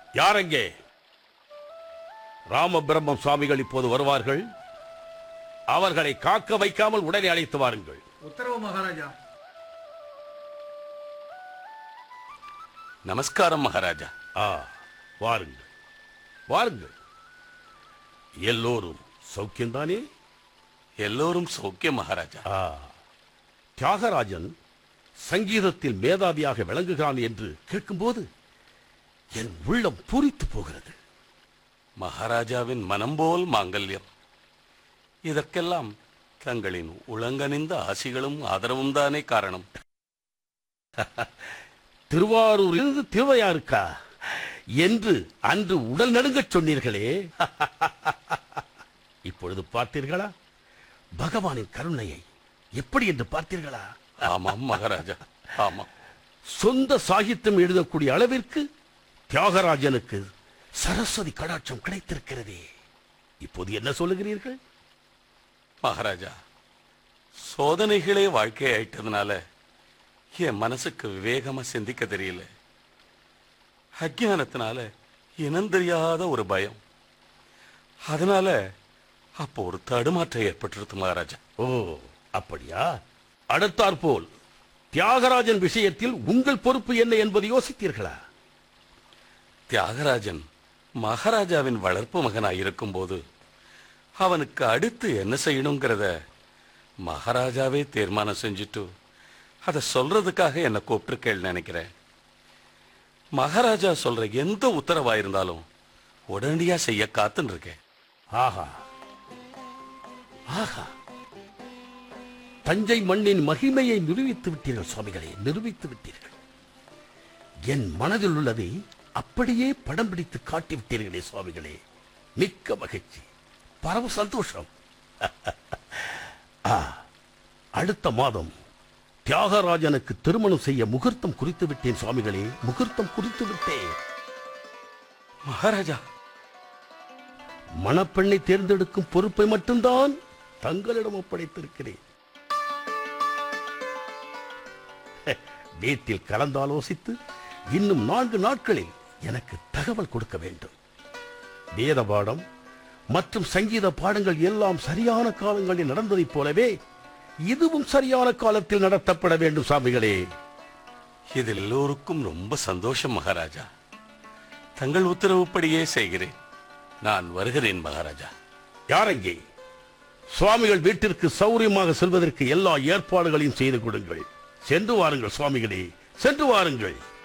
யாரெங்கே ராமபிரம்மம் சுவாமிகள் இப்போது வருவார்கள் அவர்களை காக்க வைக்காமல் உடனே அழைத்து வாருங்கள் உத்தரவு மகாராஜா நமஸ்காரம் மகாராஜா ஆ வாருங்கள் வாருங்கள் எல்லோரும் சௌக்கியம்தானே எல்லோரும் சௌக்கியம் மகாராஜா ஆ தியாகராஜன் சங்கீதத்தில் மேதாவியாக விளங்குகிறான் என்று கேட்கும்போது என் உள்ளம் பூரித்து போகிறது மகாராஜாவின் மனம் போல் மாங்கல்யம் இதற்கெல்லாம் தங்களின் உளங்கனிந்த ஆசிகளும் ஆதரவும் தானே காரணம் திருவாரூரிலிருந்து திருவையாருக்கா என்று அன்று உடல் நடுங்கச் சொன்னீர்களே இப்பொழுது பார்த்தீர்களா பகவானின் கருணையை எப்படி என்று பார்த்தீர்களா ஆமாம் மகாராஜா ஆமாம் சொந்த சாகித்யம் எழுதக்கூடிய அளவிற்கு தியாகராஜனுக்கு சரஸ்வதி கடாட்சம் கிடைத்திருக்கிறதே இப்போது என்ன சொல்லுகிறீர்கள் மகாராஜா சோதனைகளே வாழ்க்கை ஆயிட்டதுனால என் மனசுக்கு விவேகமா சிந்திக்க தெரியல அஜ்ஞானத்தினால இனம் தெரியாத ஒரு பயம் அதனால அப்போ ஒரு தடுமாற்றம் ஏற்பட்டுருது மகாராஜா ஓ அப்படியா அடுத்தாற்போல் தியாகராஜன் விஷயத்தில் உங்கள் பொறுப்பு என்ன என்பதை யோசித்தீர்களா தியாகராஜன் மகாராஜாவின் வளர்ப்பு மகனாய் இருக்கும்போது அவனுக்கு அடுத்து என்ன செய்யணுங்கிறத மகாராஜாவே தீர்மானம் செஞ்சுட்டு அதை சொல்றதுக்காக என்னை கூப்பிட்டுருக்கேள் நினைக்கிறேன் மகாராஜா சொல்ற எந்த உத்தரவா இருந்தாலும் உடனடியா செய்ய காத்துன்னு இருக்கேன் ஆஹா ஆஹா தஞ்சை மண்ணின் மகிமையை நிரூபித்து விட்டீர்கள் சுவாமிகளே நிரூபித்து விட்டீர்கள் என் மனதில் உள்ளதை அப்படியே படம் பிடித்து காட்டி விட்டீர்களே சுவாமிகளே மிக்க மகிழ்ச்சி பரம சந்தோஷம் ஆ, அடுத்த மாதம் தியாகராஜனுக்கு திருமணம் செய்ய முகூர்த்தம் குறித்து விட்டேன் சுவாமிகளே முகூர்த்தம் குறித்து விட்டேன் மகாராஜா மணப்பெண்ணை தேர்ந்தெடுக்கும் பொறுப்பை மட்டும்தான் தங்களிடம் ஒப்படைத்திருக்கிறேன் வீட்டில் கலந்தாலோசித்து இன்னும் நான்கு நாட்களில் எனக்கு தகவல் கொடுக்க வேண்டும் வேத பாடம் மற்றும் சங்கீத பாடங்கள் எல்லாம் சரியான காலங்களில் நடந்ததைப் போலவே இதுவும் சரியான காலத்தில் நடத்தப்பட வேண்டும் சாமிகளே இதில் எல்லோருக்கும் ரொம்ப சந்தோஷம் மகாராஜா தங்கள் உத்தரவுப்படியே செய்கிறேன் நான் வருகிறேன் மகாராஜா யாரெங்கே சுவாமிகள் வீட்டிற்கு சௌரியமாக செல்வதற்கு எல்லா ஏற்பாடுகளையும் செய்து கொடுங்கள் சென்று வாருங்கள் சுவாமிகளே சென்று வாருங்கள்